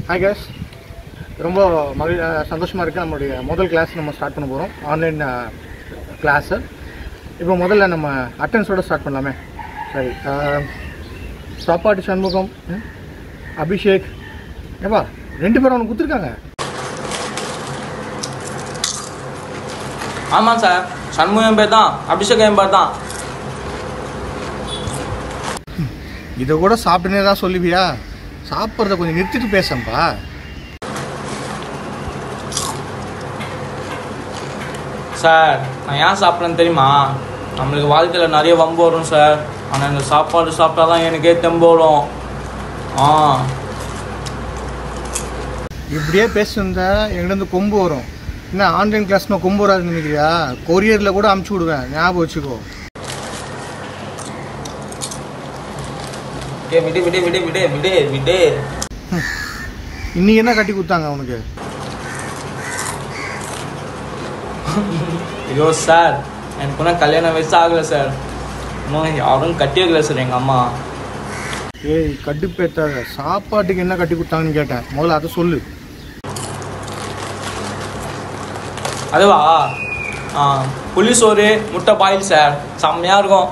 hi guys ரொம்ப மகிழ் சந்தோஷமாக இருக்குது நம்மளுடைய முதல் கிளாஸ் நம்ம ஸ்டார்ட் பண்ண போகிறோம் ஆன்லைன் கிளாஸு இப்போ முதல்ல நம்ம அட்டன்ஸோட ஸ்டார்ட் பண்ணலாமே சரி அஹ், சாப்பாட்டு சண்முகம் ம், அபிஷேக் ஏப்பா ரெண்டு பேரும் அவனுக்கு கொடுத்துருக்காங்க ஆமாம் சார் சண்முகம் பேர் தான் அபிஷேக் என் பேர் தான் இதை கூட சாப்பிட்டுனே தான் சொல்லுவியா சாப்பிட்றத கொஞ்சம் நிறுத்திட்டு பேசம்பா சார் நான் ஏன் சாப்பிட்றேன்னு தெரியுமா நம்மளுக்கு வாழ்க்கையில் நிறைய வம்பு வரும் சார் ஆனால் இந்த சாப்பாடு சாப்பிட்டா தான் எனக்கே தெம்பு வரும் ஆ இப்படியே பேசியிருந்தா எங்கிட்ட கொம்பு வரும் என்ன ஆன்லைன் கிளாஸ்னால் கொம்பு வராதுன்னு நினைக்கிறியா கொரியரில் கூட அமுச்சு விடுவேன் ஞாபகம் வச்சுக்கோ ஏ விடு விடு விடு விடு விடு விடு இன்னைக்கு என்ன கட்டி கொடுத்தாங்க அவனுக்கு ஐயோ சார் எனக்கு ஒன்றும் கல்யாணம் வயசு ஆகலை சார் இன்னும் யாரும் கட்டி வைக்கல சார் எங்கள் அம்மா ஏய் கட்டுப்பேத்தாத சாப்பாட்டுக்கு என்ன கட்டி கொடுத்தாங்கன்னு கேட்டேன் முதல்ல அதை சொல்லு அதுவா ஆ புளி சோறு முட்டை பாயில் சார் செம்மையாக இருக்கும்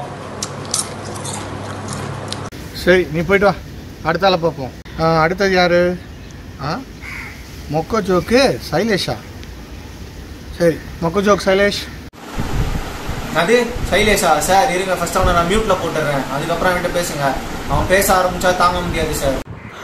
சரி நீ போயிட்டு வா அடுத்த ஆளை பார்ப்போம் ஆ, அடுத்தது யாரு ஆ மொக்க ஜோக்கு சைலேஷா சரி மொக்க ஜோக் சைலேஷ் அது சைலேஷா சார் இருங்க ஃபர்ஸ்ட் அவனை நான் மியூட்ல போட்டுறேன் அதுக்கப்புறம் அவன்கிட்ட பேசுங்க அவன் பேச ஆரம்பிச்சா தாங்க முடியாது சார்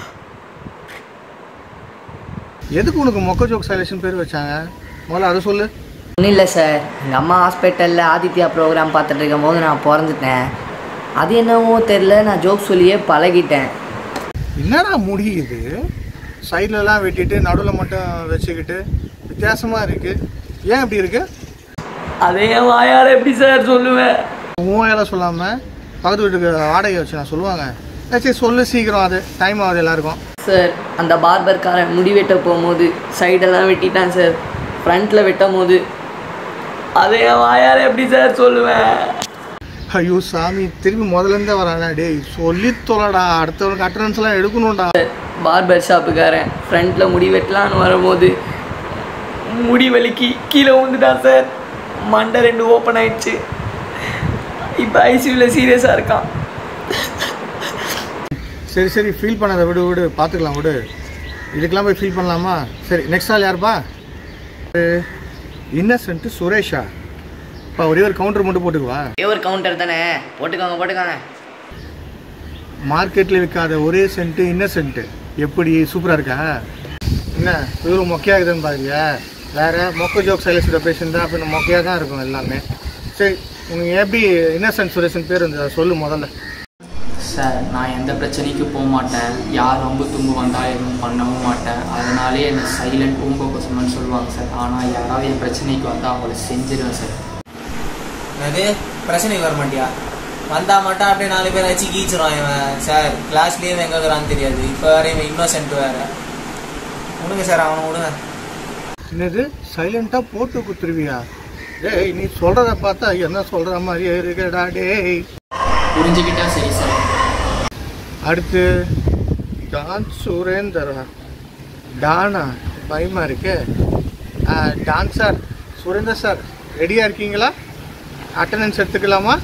எதுக்கு உனக்கு மொக்க ஜோக் சைலேஷ்னு பேர் வச்சாங்க முதல்ல அதை சொல்லு ஒன்றும் இல்லை சார் எங்கள் அம்மா ஹாஸ்பிட்டலில் ஆதித்யா ப்ரோக்ராம் பார்த்துட்டு இருக்கும் போது நான் பிறந்துட்டேன் அது என்னவோ தெரில நான் ஜோக் சொல்லியே பழகிட்டேன் என்னடா முடியுது சைட்லலாம் வெட்டிட்டு நடுவில் மட்டும் வச்சுக்கிட்டு வித்தியாசமாக இருக்கு ஏன் இப்படி இருக்கு அதே வாயால் எப்படி சார் சொல்லுவேன் மூவாயிரம் சொல்லாமல் பக்கத்து வீட்டுக்கு வாடகை வச்சு நான் சொல்லுவாங்க ஏ, சரி சொல்லு சீக்கிரம் அது டைம் ஆகுது எல்லாருக்கும் சார் அந்த பார்பர்காரன் முடி வெட்ட போகும்போது சைடெல்லாம் வெட்டிட்டான் சார் ஃப்ரண்ட்டில் வெட்டும் போது அதே வாயால் எப்படி சார் சொல்லுவேன் ஐயோ சாமி திரும்பி முதல்ல இருந்தே வரானே டேய் சொல்லி தொலைடா அடுத்தவனுக்கு அட்டண்டன்ஸ் எல்லாம் எடுக்கணும்டா பார்பர் ஷாப்புக்காரன் ஃப்ரண்ட்டில் முடி வெட்டலான்னு வரும்போது முடி வலிக்கு கீழே விழுந்துட்டான் சார் மண்டை ரெண்டு ஓப்பன் ஆயிடுச்சு இப்போ ஐசியூவில் சீரியஸாக இருக்கான் சரி சரி ஃபீல் பண்ணாத விடு விடு பார்த்துக்கலாம் விடு இதுக்கெல்லாம் போய் ஃபீல் பண்ணலாமா சரி நெக்ஸ்ட் ஆள் யாருப்பா இன்னசென்ட் சுரேஷா இப்போ ஒரே ஒரு கவுண்டர் மட்டும் போட்டுக்குவா ஒரே ஒரு கவுண்டர் தானே போட்டுக்கோங்க போட்டுக்கோங்க மார்க்கெட்டில் விற்காத ஒரே சென்ட்டு இன்னசென்ட்டு எப்படி சூப்பராக இருக்கா என்ன இவ்வளோ மொக்கையாகுதுன்னு பாருங்க வேற மொக்க ஜோக் சைலஸோட பேஷன் தான் அப்போ மொக்கையாக தான் இருக்கும் எல்லாமே சரி உனக்கு எப்படி இன்னசென்ட் சுரேஷன் பேர் வந்து சொல்லு முதல்ல சார் நான் எந்த பிரச்சனைக்கும் போக மாட்டேன் யார் ரொம்ப தும்பு வந்தால் எதுவும் பண்ணவும் மாட்டேன் அதனாலே என்னை சைலண்ட் ஊம்ப பசங்கன்னு சொல்லுவாங்க சார் ஆனால் யாராவது என் பிரச்சனைக்கு வந்தால் அவங்கள செஞ்சிருவேன் சார் அது பிரச்சனைக்கு வர மாட்டியா வந்தா மட்டும் அப்படியே நாலு பேர் வச்சு கீச்சிரும் இவன் சார் கிளாஸ்லயே இவன் எங்க இருக்கிறான்னு தெரியாது இப்போ வேற இவன் இன்னோசென்ட் வேற விடுங்க சார் அவனை விடுங்க என்னது சைலண்ட்டாக போட்டு குத்துருவியா டேய் நீ சொல்கிறத பார்த்தா என்ன சொல்கிற மாதிரியே இருக்கடா டேய் புரிஞ்சுக்கிட்டா சரி சார் அடுத்து டான் சுரேந்தரா டானா பயமா இருக்கு ஆ, டான் சார் சுரேந்தர் சார் ரெடியாக இருக்கீங்களா அட்டண்டன்ஸ் எடுத்துக்கலாமா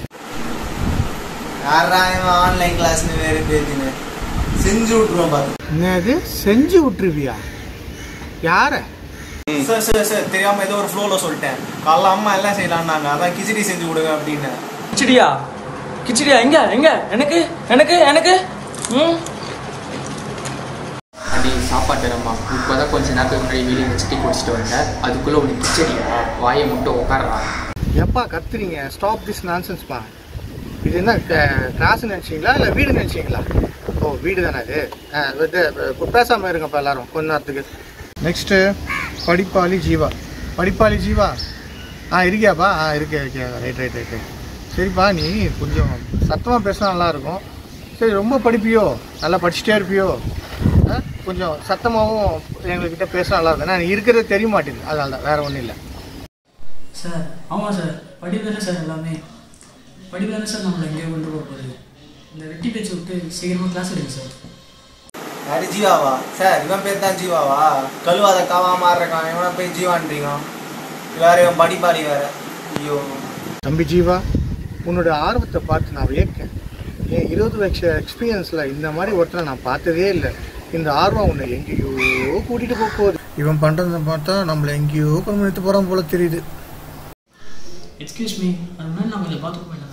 யாரா இவன் ஆன்லைன் கிளாஸ்னு வேறு பேருன்னு செஞ்சு விட்டுருவோம் பார்த்து என்னது செஞ்சு விட்டுருவியா யார சார் சார் சார் தெரியாம ஏதோ ஒரு ஃப்ளோல சொல்லிட்டேன் காலைல அம்மா எல்லாம் செய்யலான்னாங்க அதான் கிச்சடி செஞ்சு கொடுங்க அப்படின்னு கிச்சடியா கிச்சடியா எங்க எங்க எனக்கு எனக்கு எனக்கு ம் அப்படி சாப்பாட்டு ரம்மா இப்போ தான் கொஞ்ச நேரத்துக்கு முன்னாடி வீடியோ வச்சுட்டு குடிச்சிட்டு வந்தேன் அதுக்குள்ளே உனக்கு கிச்சடியா வாயை மட்டும் உட்காரா எப்பா கத்துறீங்க ஸ்டாப் திஸ் நான்சென்ஸ்ப்பா இது என்ன கிளாஸ் நினச்சிங்களா இல்லை வீடு நினச்சிங்களா ஓ வீடு தானே அது ஆ, இது இப்போ பேசாமல் இருங்கப்பா எல்லாரும் கொஞ்ச நேரத்துக்கு நெக்ஸ்ட்டு படிப்பாளி ஜீவா படிப்பாளி ஜீவா ஆ இருக்கியாப்பா ஆ இருக்கே இருக்கே ரைட் ரைட் ரைட் ரைட் சரிப்பா நீ கொஞ்சம் சத்தமாக பேசினா நல்லாயிருக்கும் சரி ரொம்ப படிப்பியோ நல்லா படிச்சுட்டே இருப்பியோ ஆ கொஞ்சம் சத்தமாகவும் எங்ககிட்ட பேசினா நல்லா இருக்கும் நான் இருக்கிறது தெரிய மாட்டேங்குது அதனால தான் வேறு ஒன்றும் இல்லை சார் ஆமாம் சார் படிப்பு தானே சார் எல்லாமே படிப்பு தானே சார் நம்மளை எங்கேயோ கொண்டு போக போகுது இந்த வெட்டி பேச்சு விட்டு சீக்கிரமாக கிளாஸ் எடுங்க சார் யாரு ஜீவாவா சார் இவன் பேர் தான் ஜீவாவா கழுவாத காவா மாறுறக்கான் இவனை போய் ஜீவான்றீங்க வேற இவன் படிப்பாளி வேற ஐயோ தம்பி ஜீவா உன்னோட ஆர்வத்தை பார்த்து நான் வியக்கேன் என் இருபது வருஷ எக்ஸ்பீரியன்ஸில் இந்த மாதிரி ஒருத்தரை நான் பார்த்ததே இல்லை இந்த ஆர்வம் உன்னை எங்கேயோ கூட்டிகிட்டு போக போகுது இவன் பண்ணுறதை பார்த்தா நம்மளை எங்கேயோ கொண்டு எடுத்து போகிறான் போல தெரியுது எக்ஸ்கியூஸ் மீ அது முன்னாடி நான் கொஞ்சம் பார்த்துக்க மாட்டேன்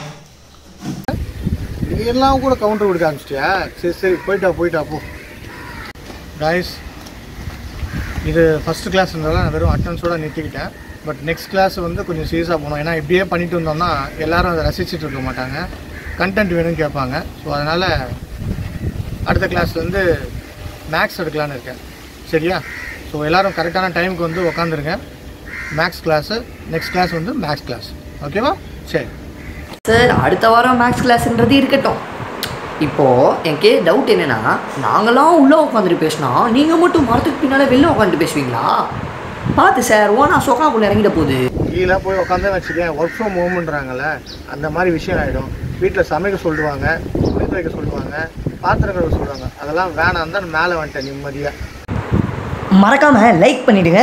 நீ எல்லாம் கூட கவுண்டர் கொடுக்க ஆரம்பிச்சிட்டியா சரி சரி போயிட்டா போயிட்டா போ காய்ஸ் இது ஃபஸ்ட்டு கிளாஸ்ன்றதால நான் வெறும் அட்டன்ஸோட நிறுத்திக்கிட்டேன் பட் நெக்ஸ்ட் கிளாஸ் வந்து கொஞ்சம் சீரியஸாக போகணும் ஏன்னா இப்படியே பண்ணிட்டு வந்தோம்னா எல்லாரும் அதை ரசிச்சுட்டு இருக்க மாட்டாங்க கண்டென்ட் வேணும்னு கேட்பாங்க ஸோ அதனால் அடுத்த கிளாஸ்லேருந்து மேக்ஸ் எடுக்கலான்னு இருக்கேன் சரியா ஸோ எல்லாரும் கரெக்டான டைமுக்கு வந்து உக்காந்துருங்க மேக்ஸ் கிளாஸு நெக்ஸ்ட் கிளாஸ் வந்து மேக்ஸ் கிளாஸ் ஓகேவா சரி சார் அடுத்த வாரம் மேக்ஸ் கிளாஸ்ன்றது இருக்கட்டும் இப்போது எனக்கு டவுட் என்னென்னா நாங்களாம் உள்ளே உட்காந்துட்டு பேசினா நீங்கள் மட்டும் மரத்துக்கு பின்னால் வெளில உட்காந்துட்டு பேசுவீங்களா பார்த்து சார் ஓனா சொக்காக்குள்ளே இறங்கிட போகுது கீழே போய் உட்காந்து வச்சுக்கேன் ஒர்க் ஃப்ரம் ஹோம்ன்றாங்கல்ல அந்த மாதிரி விஷயம் ஆகிடும் வீட்டில் சமைக்க சொல்லுவாங்க துணி துவைக்க சொல்லுவாங்க பாத்திரம் கழுவ சொல்லுவாங்க அதெல்லாம் வேணாம் தான் மேலே வந்துட்டேன் நிம்மதியாக மறக்காமல் லைக் பண்ணிவிடுங்க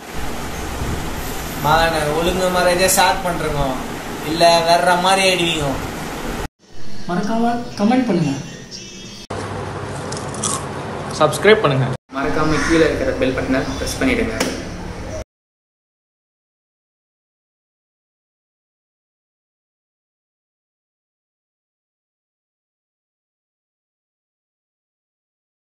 மகனை ஒழுங்கு மரியாதையா ஸ்டார்ட் பண்றோங்க இல்ல வேற மாதிரி ஆயிடுவீங்க மறக்காமல் கமெண்ட் பண்ணுங்கள் சப்ஸ்கிரைப் பண்ணுங்கள் மறக்காமல் கீழே இருக்கிற பெல் பட்டனை ப்ரெஸ் பண்ணிவிடுங்க